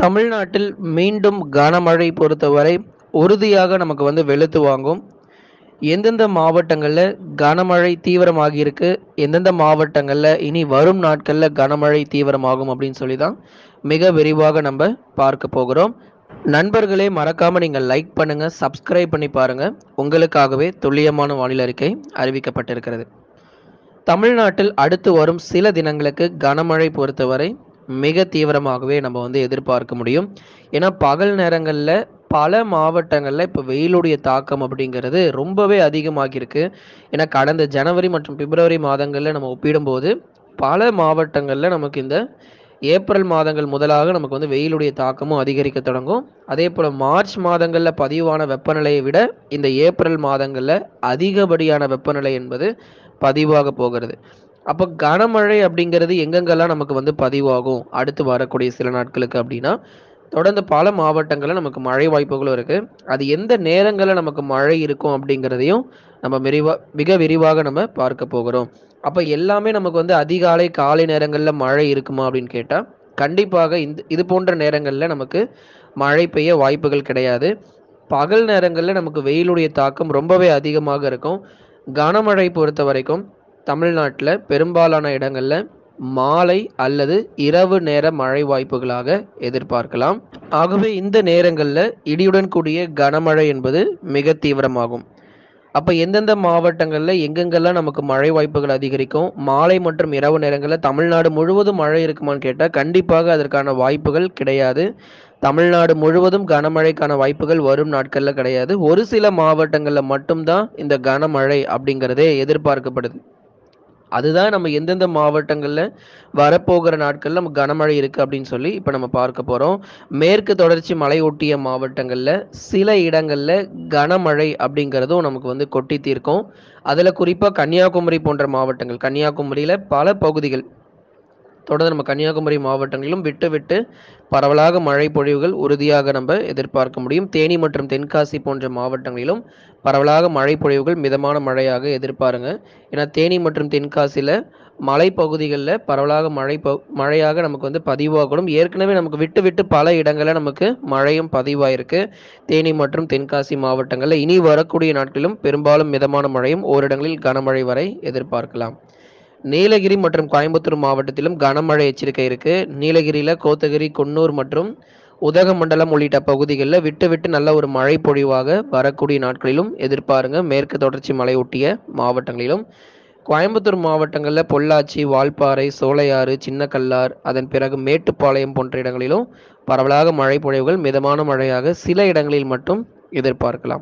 தமிழ்நாட்டில் மீண்டும் கனமழை பொறுத்தவரை உறுதியாக நமக்கு வந்து வெளுத்து வாங்கும் எந்தெந்த மாவட்டங்களில் கனமழை தீவிரமாகி இருக்கு எந்தெந்த மாவட்டங்களில் இனி வரும் நாட்களில் கனமழை தீவிரமாகும் அப்படின்னு சொல்லி தான் மிக விரிவாக நம்ம பார்க்க போகிறோம் நண்பர்களே மறக்காம நீங்கள் லைக் பண்ணுங்க சப்ஸ்கிரைப் பண்ணி பாருங்க உங்களுக்காகவே துல்லியமான வானிலை அறிக்கை அறிவிக்கப்பட்டிருக்கிறது தமிழ்நாட்டில் அடுத்து வரும் சில தினங்களுக்கு கனமழை பொறுத்தவரை மிக தீவிரமாகவே நம்ம வந்து எதிர்பார்க்க முடியும் ஏன்னா பகல் நேரங்களில் பல மாவட்டங்களில் இப்போ வெயிலுடைய தாக்கம் அப்படிங்கிறது ரொம்பவே அதிகமாகியிருக்கு ஏன்னா கடந்த ஜனவரி மற்றும் பிப்ரவரி மாதங்களில் நம்ம ஒப்பிடும்போது பல மாவட்டங்களில் நமக்கு இந்த ஏப்ரல் மாதங்கள் முதலாக நமக்கு வந்து வெயிலுடைய தாக்கமும் அதிகரிக்க தொடங்கும் அதே போல் மார்ச் மாதங்களில் பதிவான வெப்பநிலையை விட இந்த ஏப்ரல் மாதங்களில் அதிகப்படியான வெப்பநிலை என்பது பதிவாக போகிறது அப்போ கனமழை அப்படிங்கிறது எங்கெங்கெல்லாம் நமக்கு வந்து பதிவாகும் அடுத்து வரக்கூடிய சில நாட்களுக்கு அப்படின்னா தொடர்ந்து பல மாவட்டங்களில் நமக்கு மழை வாய்ப்புகளும் இருக்குது அது எந்த நேரங்களில் நமக்கு மழை இருக்கும் அப்படிங்கிறதையும் நம்ம விரிவா மிக விரிவாக நம்ம பார்க்க போகிறோம் அப்போ எல்லாமே நமக்கு வந்து அதிகாலை காலை நேரங்களில் மழை இருக்குமா அப்படின்னு கேட்டால் கண்டிப்பாக இந்த இது போன்ற நேரங்களில் நமக்கு மழை பெய்ய வாய்ப்புகள் கிடையாது பகல் நேரங்களில் நமக்கு வெயிலுடைய தாக்கம் ரொம்பவே அதிகமாக இருக்கும் கனமழை பொறுத்த வரைக்கும் தமிழ்நாட்டில் பெரும்பாலான இடங்களில் மாலை அல்லது இரவு நேர மழை வாய்ப்புகளாக எதிர்பார்க்கலாம் ஆகவே இந்த நேரங்களில் இடியுடன் கூடிய கனமழை என்பது மிக தீவிரமாகும் அப்போ எந்தெந்த மாவட்டங்களில் எங்கெங்கெல்லாம் நமக்கு மழை வாய்ப்புகள் அதிகரிக்கும் மாலை மற்றும் இரவு நேரங்களில் தமிழ்நாடு முழுவதும் மழை இருக்குமான்னு கேட்டால் கண்டிப்பாக அதற்கான வாய்ப்புகள் கிடையாது தமிழ்நாடு முழுவதும் கனமழைக்கான வாய்ப்புகள் வரும் நாட்களில் கிடையாது ஒரு சில மாவட்டங்களில் மட்டும்தான் இந்த கனமழை அப்படிங்கிறதே எதிர்பார்க்கப்படுது அதுதான் நம்ம எந்தெந்த மாவட்டங்களில் வரப்போகிற நாட்களில் நம்ம கனமழை இருக்குது அப்படின்னு சொல்லி இப்போ நம்ம பார்க்க போகிறோம் மேற்கு தொடர்ச்சி மலை ஒட்டிய மாவட்டங்களில் சில இடங்களில் கனமழை அப்படிங்கிறதும் நமக்கு வந்து கொட்டி தீர்க்கும் அதில் குறிப்பாக கன்னியாகுமரி போன்ற மாவட்டங்கள் கன்னியாகுமரியில் பல பகுதிகள் தொடர்ந்து நம்ம கன்னியாகுமரி மாவட்டங்களிலும் விட்டு விட்டு பரவலாக மழை பொழிவுகள் உறுதியாக நம்ம எதிர்பார்க்க முடியும் தேனி மற்றும் தென்காசி போன்ற மாவட்டங்களிலும் பரவலாக மழை பொழிவுகள் மிதமான மழையாக எதிர்பாருங்க ஏன்னா தேனி மற்றும் தென்காசியில் மலைப்பகுதிகளில் பரவலாக மழை ப மழையாக நமக்கு வந்து பதிவாகணும் ஏற்கனவே நமக்கு விட்டு விட்டு பல இடங்களில் நமக்கு மழையும் பதிவாயிருக்கு தேனி மற்றும் தென்காசி மாவட்டங்களில் இனி வரக்கூடிய நாட்களிலும் பெரும்பாலும் மிதமான மழையும் ஓரிடங்களில் கனமழை வரை எதிர்பார்க்கலாம் நீலகிரி மற்றும் கோயம்புத்தூர் மாவட்டத்திலும் கனமழை எச்சரிக்கை இருக்கு நீலகிரியில கோத்தகிரி குன்னூர் மற்றும் உதகமண்டலம் உள்ளிட்ட பகுதிகளில் விட்டு விட்டு நல்ல ஒரு மழை பொழிவாக வரக்கூடிய நாட்களிலும் எதிர்பாருங்க மேற்கு தொடர்ச்சி மலை ஒட்டிய மாவட்டங்களிலும் கோயம்புத்தூர் மாவட்டங்களில் பொள்ளாச்சி வால்பாறை சோலையாறு சின்னக்கல்லார் அதன் பிறகு மேட்டுப்பாளையம் போன்ற இடங்களிலும் பரவலாக மழை பொழிவுகள் மிதமான மழையாக சில இடங்களில் மட்டும் எதிர்பார்க்கலாம்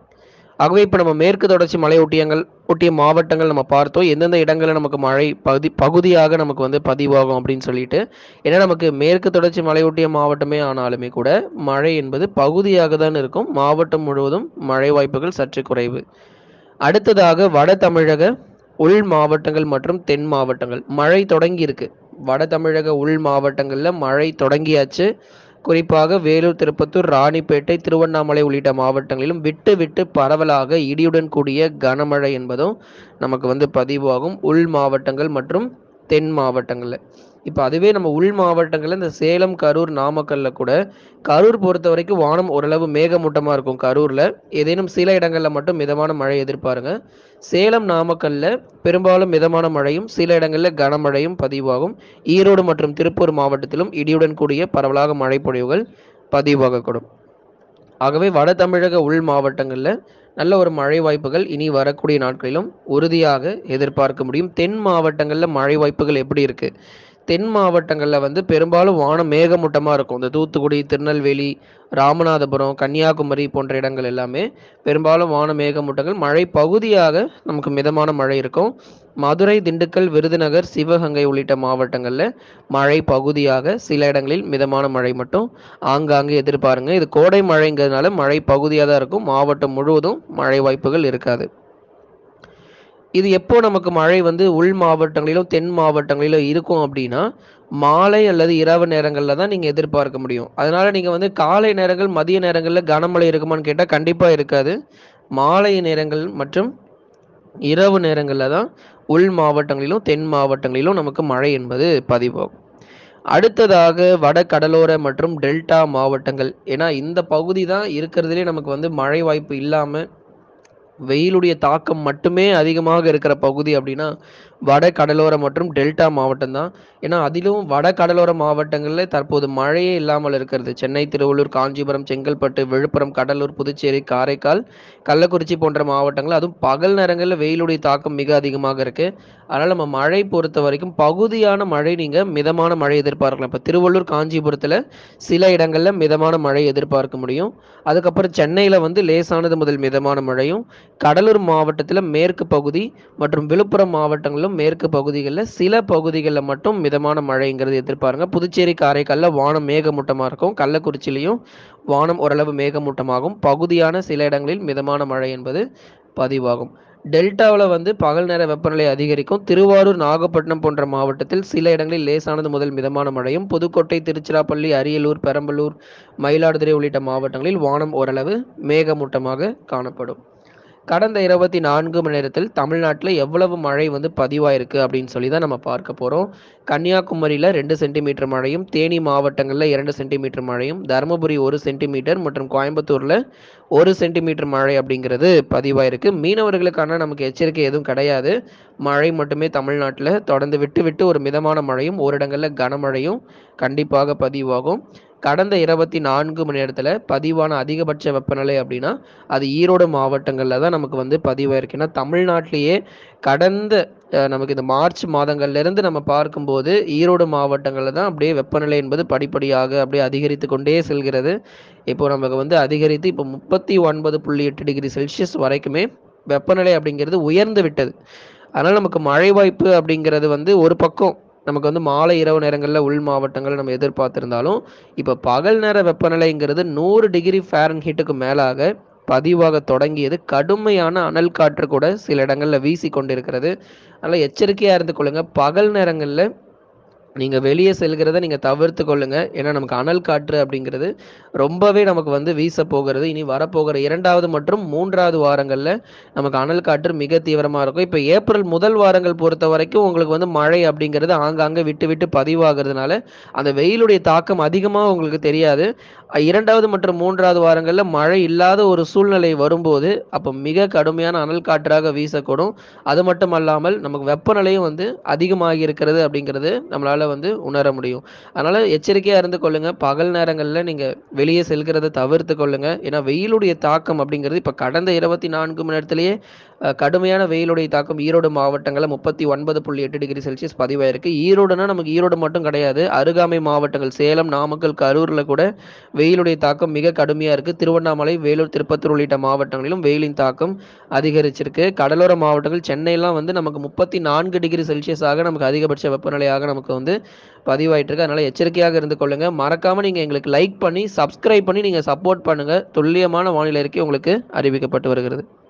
ஆகவே இப்போ நம்ம மேற்கு தொடர்ச்சி மலை ஒட்டியங்கள் ஒட்டிய மாவட்டங்கள் நம்ம பார்த்தோம் எந்தெந்த இடங்களில் நமக்கு மழை பகுதி பகுதியாக நமக்கு வந்து பதிவாகும் அப்படின்னு சொல்லிட்டு ஏன்னா நமக்கு மேற்கு தொடர்ச்சி மலை ஒட்டிய மாவட்டமே ஆனாலுமே கூட மழை என்பது பகுதியாக தான் இருக்கும் மாவட்டம் முழுவதும் மழை வாய்ப்புகள் சற்று குறைவு அடுத்ததாக வட தமிழக உள் மாவட்டங்கள் மற்றும் தென் மாவட்டங்கள் மழை தொடங்கி இருக்கு வட தமிழக உள் மாவட்டங்களில் மழை தொடங்கியாச்சு குறிப்பாக வேலூர் திருப்பத்தூர் ராணிப்பேட்டை திருவண்ணாமலை உள்ளிட்ட மாவட்டங்களிலும் விட்டு விட்டு பரவலாக இடியுடன் கூடிய கனமழை என்பதும் நமக்கு வந்து பதிவாகும் உள் மாவட்டங்கள் மற்றும் தென் மாவட்டங்களில் இப்போ அதுவே நம்ம உள் மாவட்டங்களில் இந்த சேலம் கரூர் நாமக்கல்ல கூட கரூர் பொறுத்த வரைக்கும் வானம் ஓரளவு மேகமூட்டமாக இருக்கும் கரூரில் ஏதேனும் சில இடங்களில் மட்டும் மிதமான மழை எதிர்பாருங்க சேலம் நாமக்கல்ல பெரும்பாலும் மிதமான மழையும் சில இடங்களில் கனமழையும் பதிவாகும் ஈரோடு மற்றும் திருப்பூர் மாவட்டத்திலும் இடியுடன் கூடிய பரவலாக மழை பொழிவுகள் பதிவாகக்கூடும் ஆகவே வட தமிழக உள் மாவட்டங்களில் நல்ல ஒரு மழை வாய்ப்புகள் இனி வரக்கூடிய நாட்களிலும் உறுதியாக எதிர்பார்க்க முடியும் தென் மாவட்டங்களில் மழை வாய்ப்புகள் எப்படி இருக்கு தென் மாவட்டங்களில் வந்து பெரும்பாலும் வானம் மேகமூட்டமாக இருக்கும் இந்த தூத்துக்குடி திருநெல்வேலி ராமநாதபுரம் கன்னியாகுமரி போன்ற இடங்கள் எல்லாமே பெரும்பாலும் வான மேகமூட்டங்கள் மழை பகுதியாக நமக்கு மிதமான மழை இருக்கும் மதுரை திண்டுக்கல் விருதுநகர் சிவகங்கை உள்ளிட்ட மாவட்டங்களில் மழை பகுதியாக சில இடங்களில் மிதமான மழை மட்டும் ஆங்காங்கே எதிர்பாருங்க இது கோடை மழைங்கிறதுனால மழை பகுதியாக தான் இருக்கும் மாவட்டம் முழுவதும் மழை வாய்ப்புகள் இருக்காது இது எப்போ நமக்கு மழை வந்து உள் மாவட்டங்களிலும் தென் மாவட்டங்களிலும் இருக்கும் அப்படின்னா மாலை அல்லது இரவு நேரங்களில் தான் நீங்கள் எதிர்பார்க்க முடியும் அதனால நீங்கள் வந்து காலை நேரங்கள் மதிய நேரங்களில் கனமழை இருக்குமான்னு கேட்டால் கண்டிப்பாக இருக்காது மாலை நேரங்கள் மற்றும் இரவு நேரங்களில் தான் உள் மாவட்டங்களிலும் தென் மாவட்டங்களிலும் நமக்கு மழை என்பது பதிவாகும் அடுத்ததாக வட கடலோர மற்றும் டெல்டா மாவட்டங்கள் ஏன்னா இந்த பகுதி தான் இருக்கிறதுலே நமக்கு வந்து மழை வாய்ப்பு இல்லாமல் வெயிலுடைய தாக்கம் மட்டுமே அதிகமாக இருக்கிற பகுதி அப்படின்னா வட கடலோர மற்றும் டெல்டா மாவட்டம் தான் ஏன்னா அதிலும் வட கடலோர மாவட்டங்களில் தற்போது மழையே இல்லாமல் இருக்கிறது சென்னை திருவள்ளூர் காஞ்சிபுரம் செங்கல்பட்டு விழுப்புரம் கடலூர் புதுச்சேரி காரைக்கால் கள்ளக்குறிச்சி போன்ற மாவட்டங்கள் அதுவும் பகல் நேரங்களில் வெயிலுடைய தாக்கம் மிக அதிகமாக இருக்குது அதனால் நம்ம மழை பொறுத்த வரைக்கும் பகுதியான மழை நீங்கள் மிதமான மழை எதிர்பார்க்கலாம் இப்போ திருவள்ளூர் காஞ்சிபுரத்தில் சில இடங்களில் மிதமான மழை எதிர்பார்க்க முடியும் அதுக்கப்புறம் சென்னையில் வந்து லேசானது முதல் மிதமான மழையும் கடலூர் மாவட்டத்தில் மேற்கு பகுதி மற்றும் விழுப்புரம் மாவட்டங்களிலும் மேற்கு பகுதிகளில் சில பகுதிகளில் மட்டும் மிதமான மழைங்கிறது எதிர்பாருங்க புதுச்சேரி காரைக்காலில் வானம் மேகமூட்டமாக இருக்கும் கள்ளக்குறிச்சிலையும் வானம் ஓரளவு மேகமூட்டமாகும் பகுதியான சில இடங்களில் மிதமான மழை என்பது பதிவாகும் டெல்டாவில் வந்து பகல் நேர வெப்பநிலை அதிகரிக்கும் திருவாரூர் நாகப்பட்டினம் போன்ற மாவட்டத்தில் சில இடங்களில் லேசானது முதல் மிதமான மழையும் புதுக்கோட்டை திருச்சிராப்பள்ளி அரியலூர் பெரம்பலூர் மயிலாடுதுறை உள்ளிட்ட மாவட்டங்களில் வானம் ஓரளவு மேகமூட்டமாக காணப்படும் கடந்த இருபத்தி நான்கு மணி நேரத்தில் தமிழ்நாட்டில் எவ்வளவு மழை வந்து பதிவாயிருக்கு அப்படின்னு சொல்லி தான் நம்ம பார்க்க போகிறோம் கன்னியாகுமரியில் ரெண்டு சென்டிமீட்டர் மழையும் தேனி மாவட்டங்களில் இரண்டு சென்டிமீட்டர் மழையும் தருமபுரி ஒரு சென்டிமீட்டர் மற்றும் கோயம்புத்தூரில் ஒரு சென்டிமீட்டர் மழை அப்படிங்கிறது பதிவாயிருக்கு மீனவர்களுக்கான நமக்கு எச்சரிக்கை எதுவும் கிடையாது மழை மட்டுமே தமிழ்நாட்டில் தொடர்ந்து விட்டு விட்டு ஒரு மிதமான மழையும் ஓரிடங்களில் கனமழையும் கண்டிப்பாக பதிவாகும் கடந்த இருபத்தி நான்கு மணி நேரத்தில் பதிவான அதிகபட்ச வெப்பநிலை அப்படின்னா அது ஈரோடு மாவட்டங்களில் தான் நமக்கு வந்து பதிவாயிருக்கு ஏன்னா தமிழ்நாட்டிலேயே கடந்த அஹ், நமக்கு இந்த மார்ச் மாதங்கள்லேருந்து நம்ம பார்க்கும்போது ஈரோடு மாவட்டங்களில் தான் அப்படியே வெப்பநிலை என்பது படிப்படியாக அப்படியே அதிகரித்து கொண்டே செல்கிறது இப்போ நமக்கு வந்து அதிகரித்து இப்போ முப்பத்தி ஒன்பது புள்ளி எட்டு டிகிரி செல்சியஸ் வரைக்குமே வெப்பநிலை அப்படிங்கிறது உயர்ந்து விட்டது அதனால் நமக்கு மழை வாய்ப்பு அப்படிங்கிறது வந்து ஒரு பக்கம் நமக்கு வந்து மாலை இரவு நேரங்களில் உள் மாவட்டங்களில் நம்ம எதிர்பார்த்திருந்தாலும் இப்போ பகல் நேர வெப்பநிலைங்கிறது நூறு டிகிரி ஃபேரன்ஹீட்டுக்கு மேலாக பதிவாக தொடங்கியது கடுமையான அனல் காற்று கூட சில இடங்களில் வீசி கொண்டிருக்கிறது அதனால் எச்சரிக்கையாக இருந்து கொள்ளுங்க பகல் நேரங்களில் நீங்கள் வெளியே செல்கிறத நீங்கள் தவிர்த்து கொள்ளுங்க ஏன்னா நமக்கு அனல் காற்று அப்படிங்கிறது ரொம்பவே நமக்கு வந்து வீச போகிறது இனி வரப்போகிற இரண்டாவது மற்றும் மூன்றாவது வாரங்களில் நமக்கு அனல் காற்று மிக தீவிரமாக இருக்கும் இப்போ ஏப்ரல் முதல் வாரங்கள் பொறுத்த வரைக்கும் உங்களுக்கு வந்து மழை அப்படிங்கிறது ஆங்காங்கே விட்டு விட்டு பதிவாகிறதுனால அந்த வெயிலுடைய தாக்கம் அதிகமாக உங்களுக்கு தெரியாது அஹ் இரண்டாவது மற்றும் மூன்றாவது வாரங்களில் மழை இல்லாத ஒரு சூழ்நிலை வரும்போது அப்போ மிக கடுமையான அனல் காற்றாக வீசக்கூடும் அது மட்டும் அல்லாமல் நமக்கு வெப்பநிலையும் வந்து அதிகமாகி இருக்கிறது அப்படிங்கிறது நம்மளால் வந்து உணர முடியும் அதனால் எச்சரிக்கையாக இருந்து கொள்ளுங்க பகல் நேரங்களில் நீங்கள் வெளியே செல்கிறத தவிர்த்து கொள்ளுங்க ஏன்னா வெயிலுடைய தாக்கம் அப்படிங்கிறது இப்போ கடந்த இருபத்தி நான்கு மணி நேரத்திலேயே அஹ், கடுமையான வெயிலுடைய தாக்கம் ஈரோடு மாவட்டங்களில் முப்பத்தி ஒன்பது புள்ளி எட்டு டிகிரி செல்சியஸ் பதிவாயிருக்கு ஈரோடுனா நமக்கு ஈரோடு மட்டும் கிடையாது அருகாமை மாவட்டங்கள் சேலம் நாமக்கல் கரூரில் கூட வெயிலுடைய தாக்கம் மிக கடுமையாக இருக்குது திருவண்ணாமலை வேலூர் திருப்பத்தூர் உள்ளிட்ட மாவட்டங்களிலும் வெயிலின் தாக்கம் அதிகரிச்சிருக்கு கடலோர மாவட்டங்கள் சென்னையெல்லாம் வந்து நமக்கு முப்பத்தி நான்கு டிகிரி செல்சியஸாக நமக்கு அதிகபட்ச வெப்பநிலையாக நமக்கு வந்து பதிவாயிட்டு இருக்கு அதனால் எச்சரிக்கையாக இருந்து கொள்ளுங்க மறக்காமல் நீங்கள் எங்களுக்கு லைக் பண்ணி சப்ஸ்கிரைப் பண்ணி நீங்கள் சப்போர்ட் பண்ணுங்கள் துல்லியமான வானிலை அறிக்கை உங்களுக்கு அறிவிக்கப்பட்டு வருகிறது